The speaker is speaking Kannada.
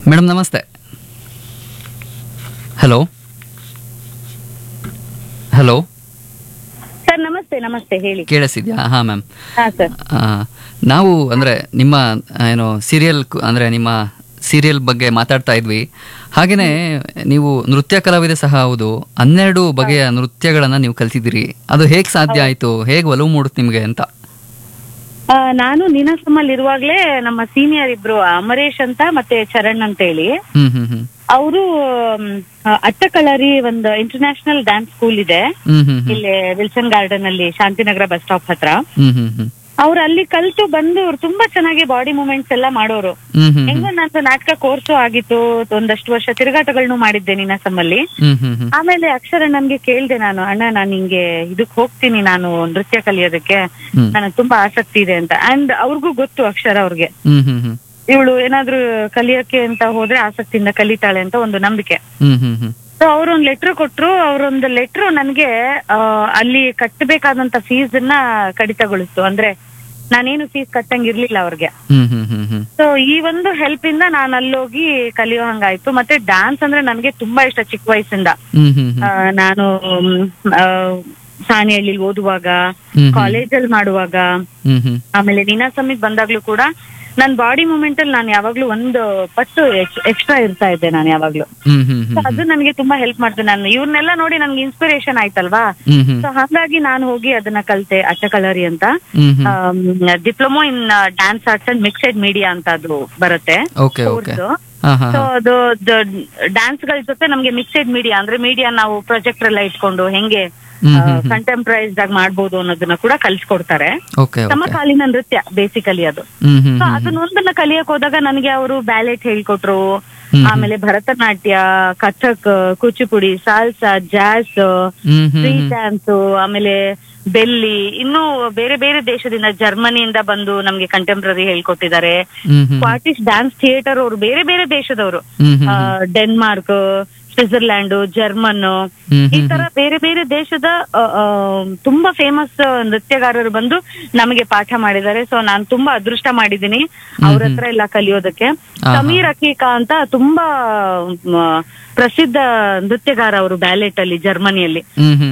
ಮೇಡಮ್ ನಮಸ್ತೆ ಹಲೋ ಹಲೋ ಸರ್ ನಮಸ್ತೆ ನಮಸ್ತೆ ಹೇಳಿ ಕೇಳಿಸಿದ್ಯಾ ಹಾಂ ಮ್ಯಾಮ್ ಹಾ ಸರ್ ನಾವು ಅಂದರೆ ನಿಮ್ಮ ಆ, ಏನು ಸೀರಿಯಲ್ ಅಂದರೆ ನಿಮ್ಮ ಸೀರಿಯಲ್ ಬಗ್ಗೆ ಮಾತಾಡ್ತಾ ಇದ್ವಿ ಹಾಗೆಯೇ ನೀವು ನೃತ್ಯ ಕಲಾವಿದೆ ಸಹ ಹೌದು ಹನ್ನೆರಡು ಬಗೆಯ ನೃತ್ಯಗಳನ್ನು ನೀವು ಕಲ್ತಿದ್ದೀರಿ ಅದು ಹೇಗೆ ಸಾಧ್ಯ ಆಯಿತು ಹೇಗೆ ಒಲವು ಮೂಡುತ್ತೆ ನಿಮಗೆ ಅಂತ ಆ, ನಾನು ನೀನಾಸಮ್ಮಲ್ಲಿ ಇರುವಾಗ್ಲೇ ನಮ್ಮ ಸೀನಿಯರ್ ಇಬ್ರು ಅಮರೇಶ್ ಅಂತ ಮತ್ತೆ ಚರಣ್ ಅಂತ ಹೇಳಿ ಹ್ಮ್ ಹ್ಮ್ ಹ್ಮ್ ಅವರು ಅಟ್ಟಕಳರಿ ಒಂದು ಇಂಟರ್ನ್ಯಾಷನಲ್ ಡ್ಯಾನ್ಸ್ ಸ್ಕೂಲ್ ಇದೆ ಹ್ಮ್ ಹ್ಮ್ ಹ್ಮ್ ಇಲ್ಲಿ ವಿಲ್ಸನ್ ಗಾರ್ಡನ್ ಅಲ್ಲಿ ಶಾಂತಿನಗರ ಬಸ್ ಸ್ಟಾಪ್ ಹತ್ರ ಹ್ಮ್ ಹ್ಮ್ ಹ್ಮ್ ಅವ್ರು ಅಲ್ಲಿ ಕಲ್ತು ಬಂದು ಅವ್ರು ತುಂಬಾ ಚೆನ್ನಾಗಿ ಬಾಡಿ ಮೂವ್ಮೆಂಟ್ಸ್ ಎಲ್ಲ ಮಾಡೋರು ಹ್ಮ್ ಹ್ಮ್ ಹೆಂಗೋ ನಂದು ನಾಟಕ ಕೋರ್ಸು ಆಗಿತ್ತು ಒಂದಷ್ಟು ವರ್ಷ ತಿರುಗಾಟಗಳನ್ನು ಮಾಡಿದ್ದೆ ನೀನಾಸಮ್ಮಲ್ಲಿ ಹ್ಮ್ ಹ್ಮ್ ಹ್ಮ್ ಆಮೇಲೆ ಅಕ್ಷರ ನನ್ಗೆ ಕೇಳ್ದೆ ನಾನು ಅಣ್ಣ ನಾನು ಹಿಂಗೆ ಇದಕ್ ಹೋಗ್ತೀನಿ ನಾನು ನೃತ್ಯ ಕಲಿಯೋದಕ್ಕೆ ಹ್ಮ್ ನನಗೆ ತುಂಬಾ ಆಸಕ್ತಿ ಇದೆ ಅಂತ ಅಂಡ್ ಅವ್ರಿಗೂ ಗೊತ್ತು ಅಕ್ಷರ ಅವ್ರಿಗೆ ಹ್ಮ್ ಹ್ಮ್ ಹ್ಮ್ ಇವಳು ಏನಾದ್ರೂ ಕಲಿಯಕ್ಕೆ ಅಂತ ಹೋದ್ರೆ ಆಸಕ್ತಿಯಿಂದ ಕಲಿತಾಳೆ ಅಂತ ಒಂದು ನಂಬಿಕೆ ಹ್ಮ್ ಹ್ಮ್ ಹ್ಮ್ ಸೊ ಅವ್ರೊಂದ್ ಲೆಟರ್ ಕೊಟ್ರು ಅವ್ರೊಂದು ಲೆಟರ್ ನನ್ಗೆ ಆ, ಅಲ್ಲಿ ಕಟ್ಟಬೇಕಾದಂತ ಫೀಸ್ ಅನ್ನ ಕಡಿತಗೊಳಿಸ್ತು ಅಂದ್ರೆ ನಾನೇನು ಫೀಸ್ ಕಟ್ಟಂಗಿರ್ಲಿಲ್ಲ ಅವ್ರಿಗೆ ಹ್ಮ್ ಹ್ಮ್ ಹ್ಮ್ ಹ್ಮ್ ಸೊ ಈ ಒಂದು ಹೆಲ್ಪ್ ಇಂದ ನಾನು ಅಲ್ಲೋಗಿ ಕಲಿಯೋ ಹಂಗಾಯ್ತು ಮತ್ತೆ ಡ್ಯಾನ್ಸ್ ಅಂದ್ರೆ ನನ್ಗೆ ತುಂಬಾ ಇಷ್ಟ ಚಿಕ್ಕ ವಯಸ್ಸಿಂದ ಹ್ಮ್ ಹ್ಮ್ ಹ್ಮ್ ಆ, ನಾನು ಮ್, ಆ, ಸಾಣಿಹಳ್ಳಿ ಓದುವಾಗ ಹ್ಮ್ ಕಾಲೇಜಲ್ಲಿ ಮಾಡುವಾಗ ಹ್ಮ್ ಹ್ಮ್ ಆಮೇಲೆ ನೀನಾಸಮಿಗ್ ಬಂದಾಗ್ಲೂ ಕೂಡ ನನ್ ಬಾಡಿ ಮೂಮೆಂಟ್ ಅಲ್ಲಿ ನಾನು ಯಾವಾಗ್ಲೂ ಒಂದು ಪಟ್ಟು ಎಕ್ಸ್ಟ್ರಾ ಇರ್ತಾ ಇದ್ದೆ ನಾನು ಯಾವಾಗ್ಲೂ ಹ್ಮ್ ಹ್ಮ್ So ಹ್ಮ್ ಅದು ನನಗೆ ತುಂಬಾ ಹೆಲ್ಪ್ ಮಾಡ್ತು ನಾನು ಇವ್ರನ್ನೆಲ್ಲ ನೋಡಿ ನನ್ಗೆ ಇನ್ಸ್ಪಿರೇಷನ್ ಆಯ್ತಲ್ವಾ ಹ್ಮ್ ಹ್ಮ್ ಸೊ ಹಾಗಾಗಿ ನಾನು ಹೋಗಿ ಅದನ್ನ ಕಲ್ತೆ ಅಟ್ಟಕಲರಿ ಅಂತ hmm hmm diploma in dance arts and mixed media ಅಂತ ಅದು ಬರುತ್ತೆ ಓಕೆ ಓಕೆ ಕೋರ್ಸ್ ಹಾ ಹಾ ಸೊ ಅದು ಡ್ಯಾನ್ಸ್ ಗಳ ಜೊತೆ ನಮ್ಗೆ ಮಿಕ್ಸೆಡ್ ಮೀಡಿಯಾ ಅಂದ್ರೆ ಮೀಡಿಯಾ ನಾವು ಪ್ರೊಜೆಕ್ಟರ್ ಎಲ್ಲ ಇಟ್ಕೊಂಡು ಹೆಂಗೆ ಹ್ಮ್ ಹ್ಮ್ ಕಂಟೆಂಪ್ರೈಸ್ ಆಗಿ ಮಾಡ್ಬೋದು ಅನ್ನೋದನ್ನ ಕೂಡ ಕಲ್ಸ್ಕೊಡ್ತಾರೆ ಓಕೆ ಓಕೆ ಸಮಕಾಲೀನ ನೃತ್ಯ ಬೇಸಿಕಲಿ ಅದು ಹ್ಮ್ ಹ್ಮ್ ಸೊ ಅದನ್ನೊಂದನ್ನ ಕಲಿಯಕ್ ಹೋದಾಗ ನನಗೆ ಅವರು ಬ್ಯಾಲೆಟ್ ಹೇಳ್ಕೊಟ್ರು ಹ್ಮ್. ಆಮೇಲೆ Bharatanatyam Kathak Kuchipudi salsa jazz hmm hmm free dance ಆಮೇಲೆ ಬೆಲ್ಲಿ ಇನ್ನೂ ಬೇರೆ ಬೇರೆ ದೇಶದಿಂದ ಜರ್ಮನಿಯಿಂದ ಬಂದು ನಮ್ಗೆ ಕಂಟೆಂಪ್ರರಿ ಹೇಳ್ಕೊಟ್ಟಿದ್ದಾರೆ hmm hmm Scottish dance theatre ಅವರು ಬೇರೆ ಬೇರೆ ದೇಶದವರು ಹ್ಮ್ ಹ್ಮ್ ಆ, ಡೆನ್ಮಾರ್ಕ್ ಸ್ವಿಟ್ಜರ್ಲ್ಯಾಂಡ್ ಜರ್ಮನ್ ಹ್ಮ್ ಈ ಹ್ಮ್ ತರ ಬೇರೆ ಬೇರೆ ದೇಶದ ಆ, ಆ, ತುಂಬಾ ಫೇಮಸ್ ನೃತ್ಯಗಾರರು ಬಂದು ನಮಗೆ ಪಾಠ ಮಾಡಿದ್ದಾರೆ ಸೊ ನಾನು ತುಂಬಾ ಅದೃಷ್ಟ ಮಾಡಿದ್ದೀನಿ ಅವ್ರ ಹತ್ರ ಎಲ್ಲ ಕಲಿಯೋದಕ್ಕೆ ಆಹಾ. ಸಮೀರ್ ಅಕೀಕಾ ಅಂತ ತುಂಬಾ ಮ, ಪ್ರಸಿದ್ಧ ನೃತ್ಯಗಾರ ಅವರು ಬ್ಯಾಲೆಟ್ ಅಲ್ಲಿ ಜರ್ಮನಿಯಲ್ಲಿ ಹ್ಮ್ ಹ್ಮ್